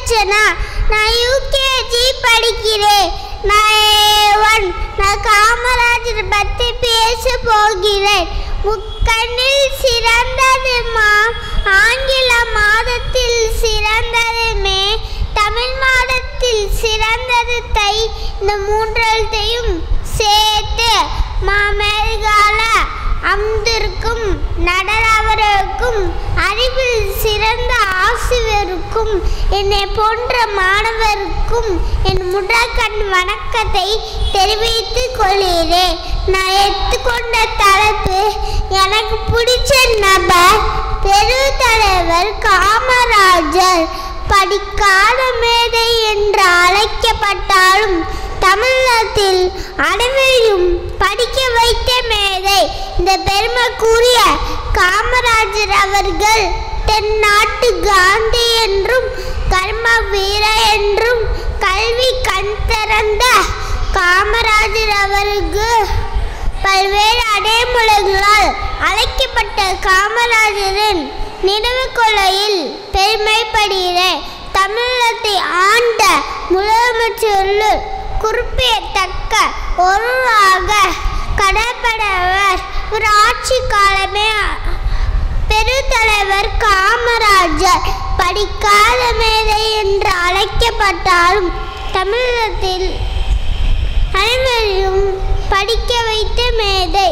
அர்ச்சனா நான் யூகேஜி படிக்கிறேன் நான் ஒன் நான் காமராஜர் பற்றி பேச போகிறேன் முக்கண்ணில் சிறந்தது மா ஆங்கில மாதத்தில் சிறந்தது மே தமிழ் மாதத்தில் சிறந்தது தை இந்த மூன்றெழுத்தையும் சேர்த்து மாமேகால அம்திற்கும் நடனவருக்கும் அறிவில் சிறந்த ஆசிரியருக்கும் என்னை போன்ற மாணவருக்கும் என் முதற்கண் வணக்கத்தை தெரிவித்துக் கொள்கிறேன் நான் எடுத்துக்கொண்ட தலைப்பு எனக்கு பிடிச்ச நபர் பெருந்தலைவர் காமராஜர் படிக்காத மேதை என்று அழைக்கப்பட்டாலும் தமிழகத்தில் அனைவரையும் படிக்க வைத்த மேதை இந்த பெருமைக்குரிய காமராஜர் அவர்கள் தென்னாட்டு காந்தி என்றும் கர்ம வீர என்றும் கல்வி கண் திறந்த காமராஜர் அவர்கள் பல்வேறு அடைமொழிகளால் அழைக்கப்பட்ட காமராஜரின் நினைவு கொள்ளையில் பெருமைப்படுகிறேன் தமிழகத்தை ஆண்ட முதலமைச்சருள் குறிப்பிடத்தக்க ஒருவராக கடற்படவர் ஒரு ஆட்சி காலமே பெருந்தலைவர் காமராஜர் படிக்காத மேதை என்று அழைக்கப்பட்டாலும் தமிழகத்தில் அனைவரையும் படிக்க வைத்த மேதை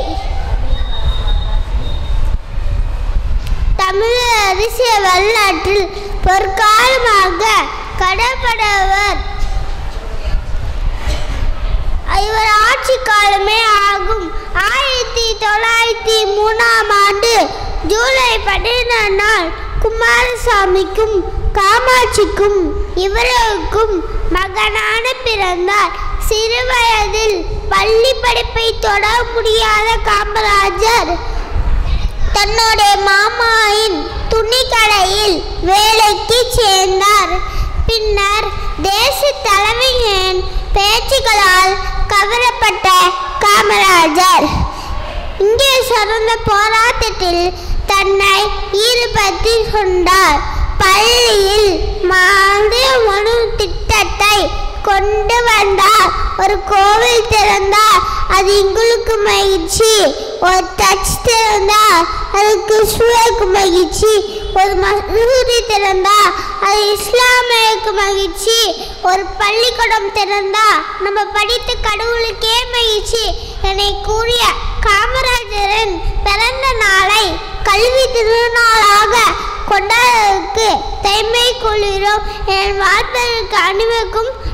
தமிழக அரசியல் வரலாற்றில் பொற்காலமாக கடற்படவர் இவர் ஆட்சி காலமே ஆகும் ஆயிரத்தி தொள்ளாயிரத்தி மூணாம் ஆண்டு ஜூலை பதினாறு நாள் குமாரசாமிக்கும் காமாட்சிக்கும் இவர்களுக்கும் மகனான பிறந்தார் சிறு வயதில் பள்ளி படிப்பை தொடர முடியாத காமராஜர் தன்னுடைய மாமாவின் துணிக்கடையில் வேலைக்கு சேர்ந்தார் பின்னர் தேச தலைமையின் பேச்சுகளால் கவரப்பட்ட காமராஜர் இங்கே சிறந்த போராட்டத்தில் தன்னை ஈடுபடுத்தி கொண்டார் பள்ளியில் மதிய உணவு திட்டத்தை கொண்டு வந்தார் ஒரு கோவில் திறந்தார் அது எங்களுக்கு மகிழ்ச்சி ஒரு டச் திறந்தார் அதுக்கு சூழலுக்கு மகிழ்ச்சி ஒரு மசூதி திறந்தார் அது இஸ்லாமியருக்கு மகிழ்ச்சி ஒரு பள்ளிக்கூடம் திறந்தா நம்ம படித்த கடவுளுக்கே மகிழ்ச்சி என்னை கூறிய காமராஜரின் பிறந்த நாளை கல்வி திருநாளாக கொண்டாடுவதற்கு தைமை கொள்கிறோம் என் வாழ்வதற்கு அனைவருக்கும்